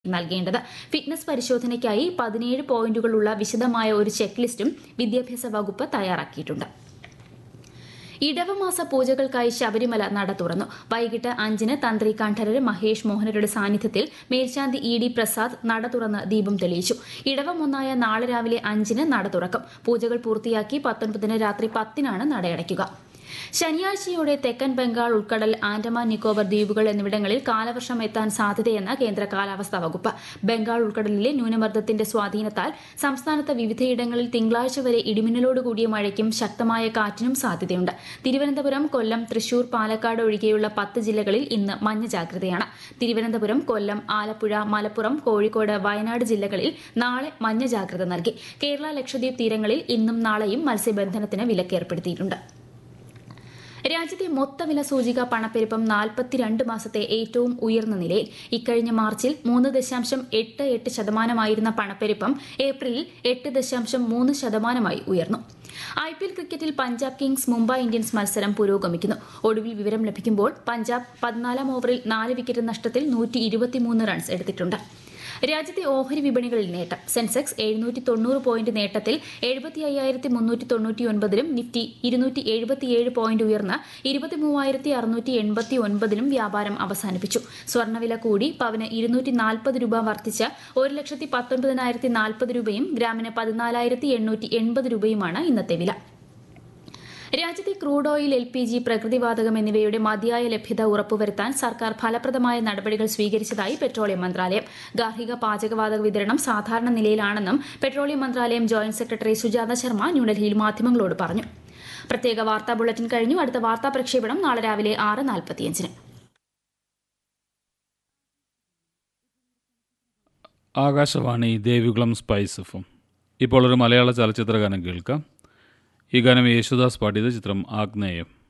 നൽകേണ്ടത് ഫിറ്റ്നസ് പരിശോധനയ്ക്കായി പതിനേഴ് പോയിന്റുകളുള്ള വിശദമായ ഒരു ചെക്ക് ലിസ്റ്റും വിദ്യാഭ്യാസ വകുപ്പ് തയ്യാറാക്കിയിട്ടുണ്ട് ഇടവമാസ പൂജകൾക്കായി ശബരിമല നട തുറന്നു വൈകിട്ട് അഞ്ചിന് തന്ത്രി കണ്ഠരര് മഹേഷ് മോഹനരുടെ സാന്നിധ്യത്തിൽ മേൽശാന്തി ഇ ഡി പ്രസാദ് നട തുറന്ന് ദീപം തെളിയിച്ചു ഇടവം ഒന്നായ നാളെ രാവിലെ അഞ്ചിന് നട തുറക്കും പൂജകൾ പൂർത്തിയാക്കി പത്തൊൻപതിന് രാത്രി പത്തിനാണ് നടയടയ്ക്കുക ശനിയാഴ്ചയോടെ തെക്കൻ ബംഗാൾ ഉൾക്കടൽ ആൻഡമാൻ നിക്കോബർ ദ്വീപുകൾ എന്നിവിടങ്ങളിൽ കാലവർഷം എത്താൻ സാധ്യതയെന്ന് കേന്ദ്ര കാലാവസ്ഥാ വകുപ്പ് ബംഗാൾ ഉൾക്കടലിലെ ന്യൂനമർദ്ദത്തിന്റെ സ്വാധീനത്താൽ സംസ്ഥാനത്ത് വിവിധയിടങ്ങളിൽ തിങ്കളാഴ്ച വരെ ഇടിമിന്നലോടുകൂടിയ മഴയ്ക്കും ശക്തമായ കാറ്റിനും സാധ്യതയുണ്ട് തിരുവനന്തപുരം കൊല്ലം തൃശൂർ പാലക്കാട് ഒഴികെയുള്ള പത്ത് ജില്ലകളിൽ ഇന്ന് മഞ്ഞ ജാഗ്രതയാണ് തിരുവനന്തപുരം കൊല്ലം ആലപ്പുഴ മലപ്പുറം കോഴിക്കോട് വയനാട് ജില്ലകളിൽ നാളെ മഞ്ഞ ജാഗ്രത നൽകി കേരള ലക്ഷദ്വീപ് തീരങ്ങളിൽ ഇന്നും നാളെയും മത്സ്യബന്ധനത്തിന് വിലക്കേർപ്പെടുത്തിയിട്ടുണ്ട് രാജ്യത്തെ മൊത്തവില സൂചിക പണപ്പെരുപ്പം നാൽപ്പത്തിരണ്ട് മാസത്തെ ഏറ്റവും ഉയർന്ന നിലയിൽ ഇക്കഴിഞ്ഞ മാർച്ചിൽ മൂന്ന് ദശാംശം എട്ട് എട്ട് ശതമാനമായിരുന്ന പണപ്പെരുപ്പം ഏപ്രിലിൽ എട്ട് ദശാംശം മൂന്ന് ശതമാനമായി ഉയർന്നു ഐ പി എൽ ക്രിക്കറ്റിൽ പഞ്ചാബ് കിങ്സ് മുംബൈ ഇന്ത്യൻസ് മത്സരം പുരോഗമിക്കുന്നു ഒടുവിൽ വിവരം ലഭിക്കുമ്പോൾ പഞ്ചാബ് പതിനാലാം ഓവറിൽ നാല് വിക്കറ്റ് നഷ്ടത്തിൽ നൂറ്റി ഇരുപത്തിമൂന്ന് റൺസ് എടുത്തിട്ടുണ്ട് രാജ്യത്തെ ഓഹരി വിപണികളിൽ നേട്ടം സെൻസെക്സ് എഴുന്നൂറ്റി തൊണ്ണൂറ് പോയിന്റ് നേട്ടത്തിൽ എഴുപത്തി അയ്യായിരത്തി മുന്നൂറ്റി തൊണ്ണൂറ്റി ഒൻപതിലും നിഫ്റ്റി ഇരുന്നൂറ്റി എഴുപത്തിയേഴ് പോയിന്റ് ഉയർന്ന് ഇരുപത്തി മൂവായിരത്തി അറുന്നൂറ്റി എൺപത്തി ഒൻപതിലും വ്യാപാരം അവസാനിപ്പിച്ചു സ്വർണ്ണവില കൂടി പവന് ഇരുന്നൂറ്റി നാൽപ്പത് രൂപ വർദ്ധിച്ച് ഒരു ലക്ഷത്തി പത്തൊൻപതിനായിരത്തി നാൽപ്പത് രൂപയും ഗ്രാമിന് പതിനാലായിരത്തി എണ്ണൂറ്റി എൺപത് രൂപയുമാണ് ഇന്നത്തെ വില രാജ്യത്തെ crude oil L P G പ്രകൃതിവാതകം എന്നിവയുടെ മതിയായ ലഭ്യത ഉറപ്പുവരുത്താൻ സർക്കാർ ഫലപ്രദമായ നടപടികൾ സ്വീകരിച്ചതായി പെട്രോളിയം മന്ത്രാലയം ഗാർഹിക പാചകവാതക വിതരണം സാധാരണ നിലയിലാണെന്നും പെട്രോളിയം മന്ത്രാലയം ജോയിന്റ് സെക്രട്ടറി സുജാത ശർമ്മ ന്യൂഡൽഹിയിൽ മാധ്യമങ്ങളോട് പറഞ്ഞു പ്രത്യേക വാർത്താ ബുള്ളറ്റിൻ കഴിഞ്ഞു അടുത്ത വാർത്താ പ്രക്ഷേപണം നാളെ രാവിലെ ആറ് നാൽപ്പത്തിയഞ്ചിന് ആകാശവാണി ദേവികുളം സ്പൈസ് എഫും ഇപ്പോൾ ഒരു മലയാള ചലച്ചിത്ര ഗാനം കേൾക്കാം ഈ ഗാനം യേശുദാസ് പാടിയത് ചിത്രം ആഗ്നേയം